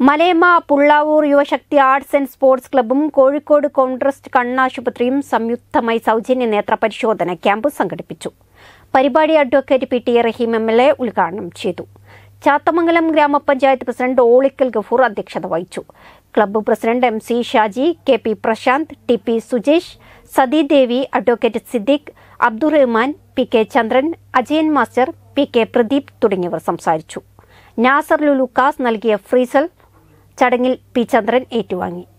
Malayamma Pullavoor Yuvashakti arts and sports ക്ലബ്ബും Kozhikode Comtrust കണ്ണാശുപത്രിയും സംയുക്തമായി സൗജന്യ നേത്ര പരിശോധന ക്യാമ്പ് സംഘടിപ്പിച്ചു പരിപാടി advocate P T Raheem M L A ഉദ്ഘാടനം ചെയ്തു ചാത്തമംഗലം ഗ്രാമപഞ്ചായത്ത് പ്രസിഡന്റ് ഓളിക്കൽ ഗഫൂർ അധ്യക്ഷത വഹിച്ചു club president M C Shaji K P Prashanth T P Sujesh Sathidevi advocate Siddique Abdurahman P K Chandran Ajayan master P K Pradeep തുടങ്ങിയവർ സംസാരിച്ചു നാസർ ലുലുക്കാസ് നൽകിയ ഫ്രീസൽ ചടങ്ങിൽ പി ചന്ദ്രൻ ഏറ്റുവാങ്ങി